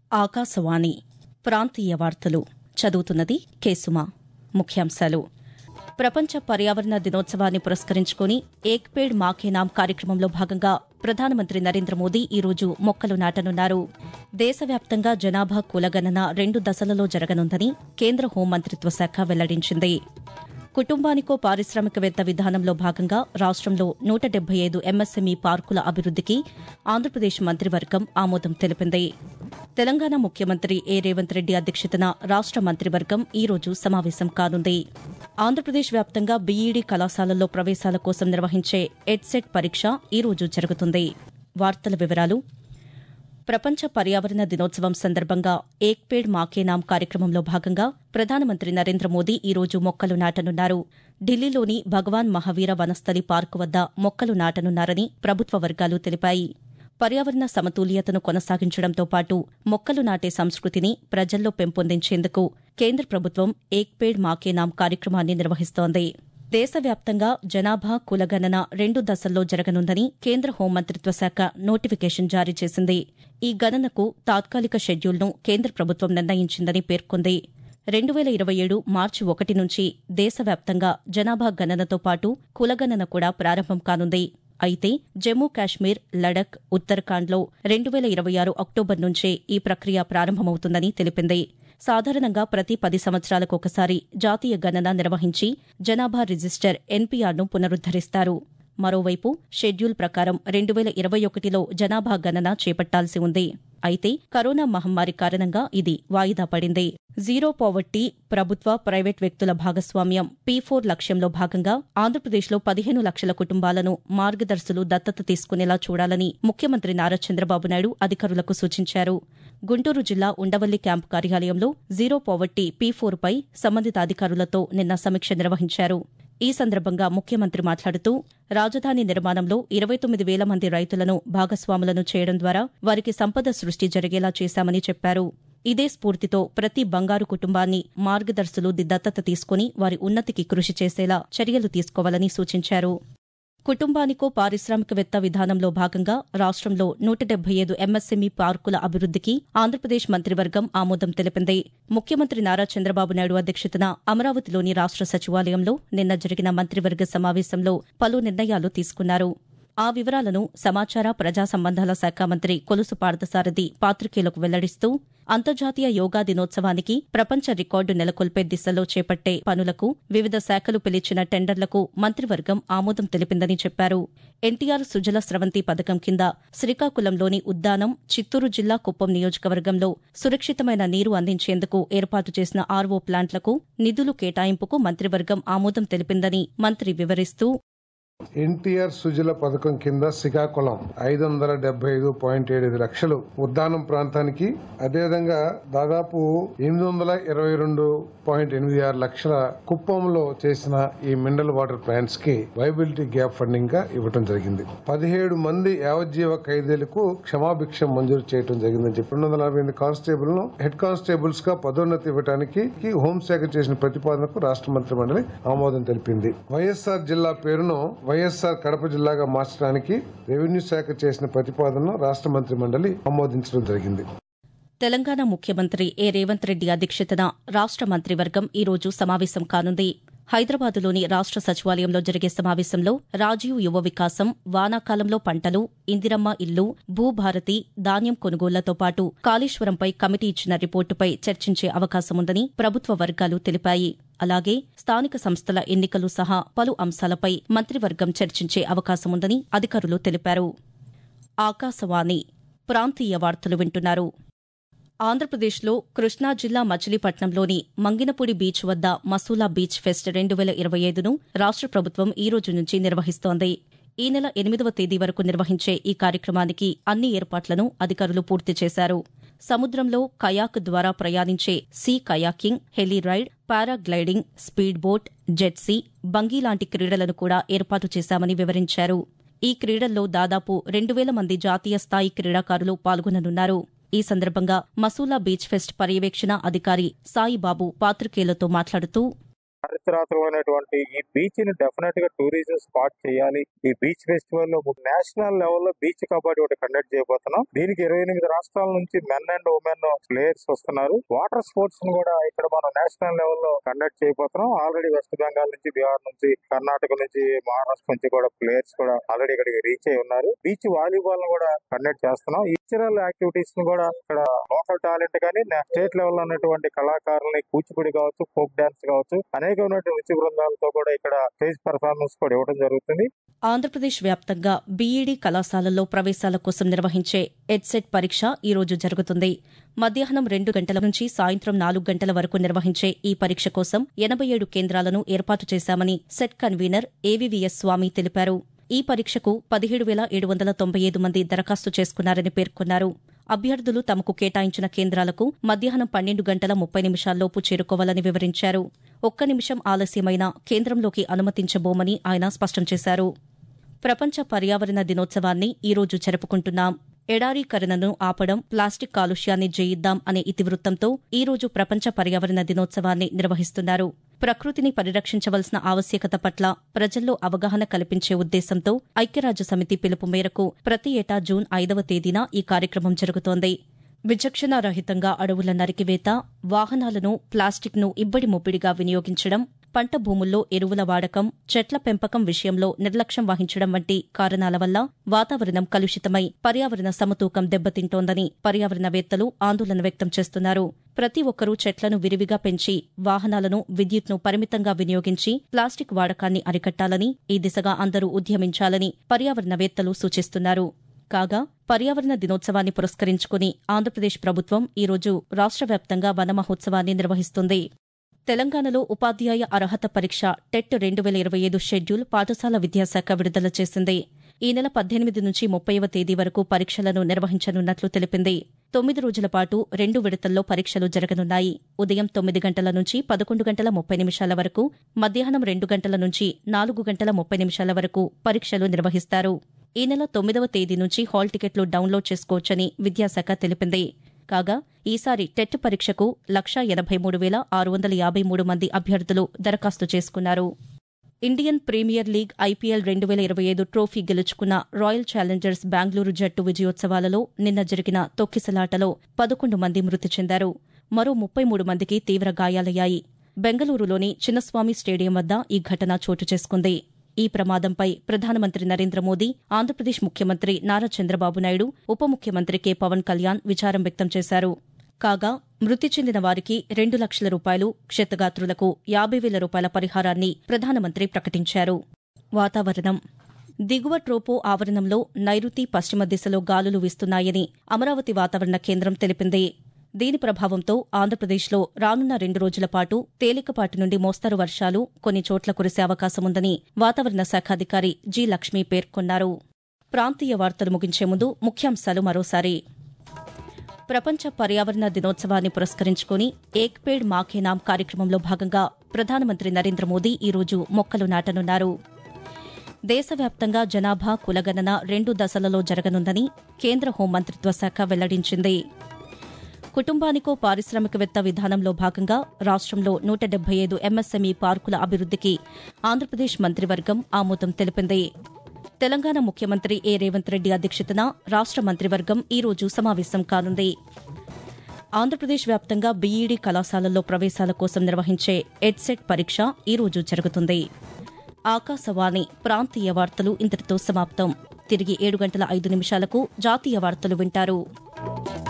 ఆకాశవాణి ప్రాంతీయ వార్తలు చదువుతున్నది కేసుమా ముఖ్యాంశాలు ప్రపంచ పర్యావరణ దినోత్సవాన్ని పురస్కరించుకుని ఏక్ పేడ్ మాకే నామ్ కార్యక్రమంలో భాగంగా ప్రధానమంత్రి నరేంద్ర మోదీ ఈరోజు మొక్కలు నాటనున్నారు దేశవ్యాప్తంగా జనాభా కులగణన రెండు దశలలో జరగనుందని కేంద్ర హోంమంత్రిత్వ శాఖ వెల్లడించింది కుటుంబానికో పారిశ్రామికవేత్త విధానంలో భాగంగా రాష్టంలో నూట డెబ్బై ఐదు ఎంఎస్ఎంఈ పార్కుల అభివృద్దికి ఆంధ్రప్రదేశ్ మంత్రివర్గం ఆమోదం తెలిపింది తెలంగాణ ముఖ్యమంత్రి ఏ రేవంత్ రెడ్డి అధ్యక్షతన రాష్ట మంత్రివర్గం ఈ రోజు సమావేశం కానుంది ఆంధ్రప్రదేశ్ వ్యాప్తంగా బీఈడీ కళాశాలల్లో ప్రవేశాల కోసం నిర్వహించే ఎడ్సెట్ పరీక్ష ఈ రోజు జరుగుతుంది వార్తల వివరాలు ప్రపంచ పర్యావరణ దినోత్సవం సందర్భంగా ఏక్ పేడ్ మాకే నామ్ కార్యక్రమంలో భాగంగా ప్రధానమంత్రి నరేంద్ర మోదీ ఈ రోజు మొక్కలు నాటనున్నారు ఢిల్లీలోని భగవాన్ మహావీర వనస్థలి పార్కు వద్ద మొక్కలు నాటనున్నారని ప్రభుత్వ వర్గాలు తెలిపాయి పర్యావరణ సమతుల్యతను కొనసాగించడంతో పాటు మొక్కలు నాటే సంస్కృతిని ప్రజల్లో పెంపొందించేందుకు కేంద్ర ప్రభుత్వం ఏక్ పేడ్ మాకే నామ్ కార్యక్రమాన్ని నిర్వహిస్తోంది దేశవ్యాప్తంగా జనాభా కులగణన రెండు దశల్లో జరగనుందని కేంద్ర హోంమంత్రిత్వ శాఖ నోటిఫికేషన్ జారీ చేసింది ఈ గణనకు తాత్కాలిక షెడ్యూల్ను కేంద్ర ప్రభుత్వం నిర్ణయించిందని పేర్కొంది రెండు వేల ఇరవై ఏడు మార్చి ఒకటి నుంచి దేశవ్యాప్తంగా జనాభా గణనతో పాటు కులగణన కూడా ప్రారంభం కానుంది అయితే జమ్మూ కాశ్మీర్ లడక్ ఉత్తరాఖండ్లో రెండు వేల ఇరవై ఆరు అక్టోబర్ నుంచే ఈ ప్రక్రియ ప్రారంభమవుతుందని తెలిపింది సాధారణంగా ప్రతి పది సంవత్సరాలకు ఒకసారి జాతీయ గణన నిర్వహించి జనాభా రిజిస్టర్ ఎన్పీఆర్ను పునరుద్దరిస్తారు మరోవైపు షెడ్యూల్ ప్రకారం రెండు వేల ఇరవై ఒకటిలో జనాభా గణన చేపట్టాల్సి ఉంది అయితే కరోనా మహమ్మారి కారణంగా ఇది వాయిదా పడింది జీరో పావర్టీ ప్రభుత్వ ప్రైవేట్ వ్యక్తుల భాగస్వామ్యం పీ ఫోర్ లక్ష్యంలో భాగంగా ఆంధ్రప్రదేశ్లో పదిహేను లక్షల కుటుంబాలను మార్గదర్శులు దత్తత తీసుకునేలా చూడాలని ముఖ్యమంత్రి నారా చంద్రబాబు నాయుడు అధికారులకు సూచించారు గుంటూరు జిల్లా ఉండవల్లి క్యాంపు కార్యాలయంలో జీరో పావర్టీ పీ ఫోర్పై సంబంధిత అధికారులతో నిన్న సమీక్ష నిర్వహించారు ఈ సందర్భంగా ముఖ్యమంత్రి మాట్లాడుతూ రాజధాని నిర్మాణంలో ఇరవై తొమ్మిది వేల మంది రైతులను భాగస్వాములను చేయడం ద్వారా వారికి సంపద సృష్టి జరిగేలా చేశామని చెప్పారు ఇదే స్ఫూర్తితో ప్రతి బంగారు కుటుంబాన్ని మార్గదర్శులు దత్తత తీసుకుని వారి ఉన్నతికి కృషి చేసేలా చర్యలు తీసుకోవాలని సూచించారు కుటుంబానికో పారిశ్రామికవేత్త విధానంలో భాగంగా రాష్టంలో నూట డెబ్బై ఐదు ఎంఎస్ఎంఈ పార్కుల అభివృద్దికి ఆంధ్రప్రదేశ్ మంత్రివర్గం ఆమోదం తెలిపింది ముఖ్యమంత్రి నారా చంద్రబాబు నాయుడు అధ్యక్షతన అమరావతిలోని రాష్ట సచివాలయంలో నిన్న జరిగిన మంత్రివర్గ సమావేశంలో పలు నిర్ణయాలు తీసుకున్నారు ఆ వివరాలను సమాచార ప్రజా సంబంధాల శాఖ మంత్రి కొలుసు పార్థసారథి పాతికేయులకు వెల్లడిస్తూ అంతర్జాతీయ యోగా దినోత్సవానికి ప్రపంచ రికార్డు నెలకొల్పే దిశలో చేపట్టే పనులకు వివిధ శాఖలు పిలిచిన టెండర్లకు మంత్రివర్గం ఆమోదం తెలిపిందని చెప్పారు ఎన్టీఆర్ సుజల స్రవంతి పథకం కింద శ్రీకాకుళంలోని ఉద్దానం చిత్తూరు జిల్లా కుప్పం నియోజకవర్గంలో సురక్షితమైన నీరు అందించేందుకు ఏర్పాటు చేసిన ఆర్వో ప్లాంట్లకు నిధులు కేటాయింపుకు మంత్రివర్గం ఆమోదం తెలిపిందని మంత్రి వివరిస్తూ ఎన్టీఆర్ సుజల పథకం కింద శ్రీకాకుళం ఐదు వందల డెబ్బై ఐదు పాయింట్ ఏడు లక్షలు ఉద్దానం ప్రాంతానికి అదేవిధంగా దాదాపు ఎనిమిది వందల ఇరవై రెండు పాయింట్ ఎనిమిది ఆరు లక్షల కుప్పంలో చేసిన ఈ మినరల్ వాటర్ ప్లాంట్స్ కి వైబిలిటీ గ్యాప్ ఫండింగ్ గా ఇవ్వడం జరిగింది పదిహేడు మంది యావజ్జీవ ఖైదీలకు క్షమాభిక్ష మంజూరు చేయడం జరిగిందని చెప్పి రెండు వందల నలభై ఎనిమిది కానిస్టేబుల్ ను హెడ్ కానిస్టేబుల్స్ గా పదోన్నతి ఇవ్వడానికి హోంశాఖ చేసిన ప్రతిపాదనకు రాష్ట్ర మంత్రి మండలి ఆమోదం తెలిపింది వైఎస్ఆర్ జిల్లా పేరును వైఎస్ఆర్ కడప జిల్లాగా మార్చడానికి రెవెన్యూ శాఖ చేసిన ప్రతిపాదనను రాష్ట్ర మంత్రి మండలి ఆమోదించడం జరిగింది తెలంగాణ ముఖ్యమంత్రి ఏ రేవంత్ రెడ్డి అధ్యక్షతన రాష్ట మంత్రివర్గం ఈ రోజు సమావేశం కానుంది హైదరాబాదులోని రాష్ట సచివాలయంలో జరిగే సమావేశంలో రాజీవ్ యువ వికాసం వానాకాలంలో పంటలు ఇందిరమ్మ ఇల్లు భూభారతి ధాన్యం కొనుగోళ్లతో పాటు కాళేశ్వరంపై కమిటీ ఇచ్చిన రిపోర్టుపై చర్చించే అవకాశముందని ప్రభుత్వ వర్గాలు తెలిపాయి అలాగే స్థానిక సంస్థల ఎన్నికలు సహా పలు అంశాలపై మంత్రివర్గం చర్చించే అవకాశముందని అధికారులు తెలిపారు ఆకాశవాణి ప్రాంతీయ వార్తలు వింటున్నారు ఆంధ్రప్రదేశ్లో కృష్ణా జిల్లా మచిలీపట్నంలోని మంగినపూడి బీచ్ వద్ద మసూలా బీచ్ ఫెస్ట్ రెండు వేల ఇరవై ఐదును రాష్ట ప్రభుత్వం ఈ రోజు నుంచి నిర్వహిస్తోంది ఈ నెల ఎనిమిదవ తేదీ వరకు నిర్వహించే ఈ కార్యక్రమానికి అన్ని ఏర్పాట్లను అధికారులు పూర్తి చేశారు సముద్రంలో కయాక్ ద్వారా ప్రయాణించే sea kayaking heli ride paragliding speed boat jet ski bungee లాంటి క్రీడలను కూడా ఏర్పాటు చేశామని వివరించారు ఈ క్రీడల్లో దాదాపు రెండు వేల మంది జాతీయ స్థాయి క్రీడాకారులు పాల్గొననున్నారు ఈ సందర్భంగా మసూలా బీచ్ ఫెస్ట్ పర్యవేక్షణ అధికారి సాయిబాబు పాతికేయులతో మాట్లాడుతూ భారత చారిత్రాత్మకమైనటువంటి ఈ బీచ్ ని డెఫినెట్ గా టూరిజం స్పాట్ చేయాలి ఈ బీచ్ ఫెస్టివల్ లో నేషనల్ లెవెల్ లో బీచ్ కబడ్డీ ఒకటి కండక్ట్ చేయబోతున్నాం దీనికి ఇరవై ఎనిమిది రాష్ట్రాల నుంచి మెన్ అండ్ ఉమెన్ ప్లేయర్స్ వస్తున్నారు వాటర్ స్పోర్ట్స్ ను కూడా ఇక్కడ మనం నేషనల్ లెవెల్ లో కండక్ట్ చేయబోతున్నాం ఆల్రెడీ వెస్ట్ బెంగాల్ నుంచి బీహార్ నుంచి కర్ణాటక నుంచి మహారాష్ట్ర నుంచి కూడా ప్లేయర్స్ కూడా ఆల్రెడీ ఇక్కడికి రీచ్ అయి ఉన్నారు బీచ్ వాలీబాల్ ను కూడా కండక్ట్ చేస్తున్నాం కల్చరల్ యాక్టివిటీస్ ను కూడా ఇక్కడ లోకల్ టాలెంట్ కానీ స్టేట్ లెవెల్ లో ఉన్నటువంటి కళాకారుల్ని కూచిపూడి కావచ్చు ఫోక్ డాన్స్ కావచ్చు అనేకమైనటువంటి నృత్య బృందాలతో కూడా ఇక్కడ స్టేజ్ పర్ఫార్మెన్స్ కూడా ఇవ్వడం జరుగుతుంది ఆంధ్రప్రదేశ్ వ్యాప్తంగా బీఈడీ కళాశాలల్లో ప్రవేశాల కోసం నిర్వహించే ఎడ్సెట్ పరీక్ష ఈ రోజు జరుగుతుంది మధ్యాహ్నం రెండు గంటల నుంచి సాయంత్రం నాలుగు గంటల వరకు నిర్వహించే ఈ పరీక్ష కోసం ఎనబై ఏడు కేంద్రాలను ఏర్పాటు చేశామని సెట్ కన్వీనర్ ఏవీవీఎస్ స్వామి తెలిపారు ఈ పరీక్షకు పదిహేడు వేల ఏడు వందల తొంభై ఐదు మంది దరఖాస్తు చేసుకున్నారని పేర్కొన్నారు అభ్యర్థులు తమకు కేటాయించిన కేంద్రాలకు మధ్యాహ్నం పన్నెండు గంటల ముప్పై నిమిషాల్లోపు చేరుకోవాలని వివరించారు ఒక్క నిమిషం ఆలస్యమైనా కేంద్రంలోకి అనుమతించబోమని ఆయన స్పష్టం చేశారు ప్రపంచ పర్యావరణ దినోత్సవాన్ని ఈ రోజు జరుపుకుంటున్నాం ఎడారీకరణను ఆపడం ప్లాస్టిక్ కాలుష్యాన్ని జయిద్దాం అనే ఇతివృత్తంతో ఈ రోజు ప్రపంచ పర్యావరణ దినోత్సవాన్ని నిర్వహిస్తున్నారు ప్రకృతిని పరిరక్షించవలసిన ఆవశ్యకత పట్ల ప్రజల్లో అవగాహన కల్పించే ఉద్దేశంతో ఐక్యరాజ్య సమితి పిలుపు మేరకు ప్రతి ఏటా జూన్ ఐదవ తేదీన ఈ కార్యక్రమం జరుగుతోంది విచక్షణ రహితంగా అడవుల నరికివేత వాహనాలను ప్లాస్టిక్ను ఇబ్బడి ముబ్బడిగా వినియోగించడం పంట భూముల్లో ఎరువుల వాడకం చెట్ల పెంపకం విషయంలో నిర్లక్ష్యం వహించడం వంటి కారణాల వల్ల వాతావరణం కలుషితమై పర్యావరణ సమతూకం దెబ్బతింటోందని పర్యావరణవేత్తలు ఆందోళన వ్యక్తం చేస్తున్నారు ప్రతి ఒక్కరూ చెట్లను విరివిగా పెంచి వాహనాలను విద్యుత్ను పరిమితంగా వినియోగించి ప్లాస్టిక్ వాడకాన్ని అరికట్టాలని ఈ దిశగా అందరూ ఉద్యమించాలని పర్యావరణవేత్తలు సూచిస్తున్నారు కాగా పర్యావరణ దినోత్సవాన్ని పురస్కరించుకుని ఆంధ్రప్రదేశ్ ప్రభుత్వం ఈరోజు రాష్ట్ర వ్యాప్తంగా వన మహోత్సవాన్ని నిర్వహిస్తుంది తెలంగాణలో ఉపాధ్యాయ అర్హత పరీక్ష టెట్ రెండు వేల ఇరవై ఐదు షెడ్యూల్ పాఠశాల విద్యాశాఖ విడుదల చేసింది ఈ నెల పద్దెనిమిది నుంచి ముప్పైవ తేదీ వరకు పరీక్షలను నిర్వహించనున్నట్లు తెలిపింది తొమ్మిది రోజుల పాటు రెండు విడతల్లో పరీక్షలు జరగనున్నాయి ఉదయం తొమ్మిది గంటల నుంచి పదకొండు గంటల ముప్పై నిమిషాల వరకు మధ్యాహ్నం రెండు గంటల నుంచి నాలుగు గంటల ముప్పై నిమిషాల వరకు పరీక్షలు నిర్వహిస్తారు ఈ నెల తొమ్మిదవ తేదీ నుంచి హాల్ టికెట్లు డౌన్లోడ్ చేసుకోవచ్చని విద్యాశాఖ తెలిపింది కాగా ఈసారి టెట్ పరీక్షకు లక్షా ఎనబై మూడు వేల ఆరు వందల యాబై మూడు మంది అభ్యర్థులు దరఖాస్తు చేసుకున్నారు ఇండియన్ ప్రీమియర్ లీగ్ ఐపీఎల్ రెండు వేల ఇరవై ఐదు ట్రోఫీ గెలుచుకున్న రాయల్ ఛాలెంజర్స్ బెంగళూరు జట్టు విజయోత్సవాలలో నిన్న జరిగిన తొక్కిసలాటలో పదకొండు మంది మృతి చెందారు మరో ముప్పై మూడు మందికి తీవ్ర గాయాలయ్యాయి బెంగళూరులోని చిన్నస్వామి స్టేడియం వద్ద ఈ ఘటన చోటు చేసుకుంది ఈ ప్రమాదంపై ప్రధానమంత్రి నరేంద్ర మోదీ ఆంధ్రప్రదేశ్ ముఖ్యమంత్రి నారా చంద్రబాబు నాయుడు ఉప ముఖ్యమంత్రి కె పవన్ కళ్యాణ్ విచారం వ్యక్తం చేశారు కాగా మృతి చెందిన వారికి రెండు లక్షల రూపాయలు క్షతగాత్రులకు యాబై వేల రూపాయల పరిహారాన్ని ప్రధానమంత్రి ప్రకటించారు వాతావరణం దిగువ ట్రోపో ఆవరణంలో నైరుతి పశ్చిమ దిశలో గాలులు వీస్తున్నాయని అమరావతి వాతావరణ కేంద్రం తెలిపింది దీని ప్రభావంతో ఆంధ్రప్రదేశ్లో రానున్న రెండు రోజుల పాటు తేలికపాటి నుండి మోస్తరు వర్షాలు కొన్ని చోట్ల కురిసే అవకాశముందని వాతావరణ శాఖ అధికారి జి లక్ష్మి పేర్కొన్నారు ప్రాంతీయ వార్తలు ముగించే ముందు ముఖ్యాంశాలు మరోసారి ప్రపంచ పర్యావరణ దినోత్సవాన్ని పురస్కరించుకుని ఏక్ పేడ్ మాకే నామ్ కార్యక్రమంలో భాగంగా ప్రధానమంత్రి నరేంద్ర మోదీ ఈరోజు మొక్కలు నాటనున్నారు దేశవ్యాప్తంగా జనాభా కులగణన రెండు దశలలో జరగనుందని కేంద్ర హోంమంత్రిత్వ శాఖ వెల్లడించింది కుటుంబానికో పారిశ్రామికవేత్త విధానంలో భాగంగా రాష్ట్రంలో నూట డెబ్బై ఐదు ఎంఎస్ఎంఈ పార్కుల అభివృద్దికి ఆంధ్రప్రదేశ్ మంత్రివర్గం ఆమోదం తెలిపింది తెలంగాణ ముఖ్యమంత్రి ఏ రేవంత్ రెడ్డి అధ్యక్షతన రాష్ట మంత్రివర్గం ఈ రోజు సమావేశం కానుంది ఆంధ్రప్రదేశ్ వ్యాప్తంగా బీఈడీ కళాశాలల్లో ప్రవేశాల కోసం నిర్వహించే ఎడ్సెట్ పరీక్ష ఈ రోజు జరుగుతుంది ఆకాశవాణి ప్రాంతీయ వార్తలు ఇంతటితో సమాప్తం తిరిగి ఏడు గంటల ఐదు నిమిషాలకు జాతీయ వార్తలు వింటారు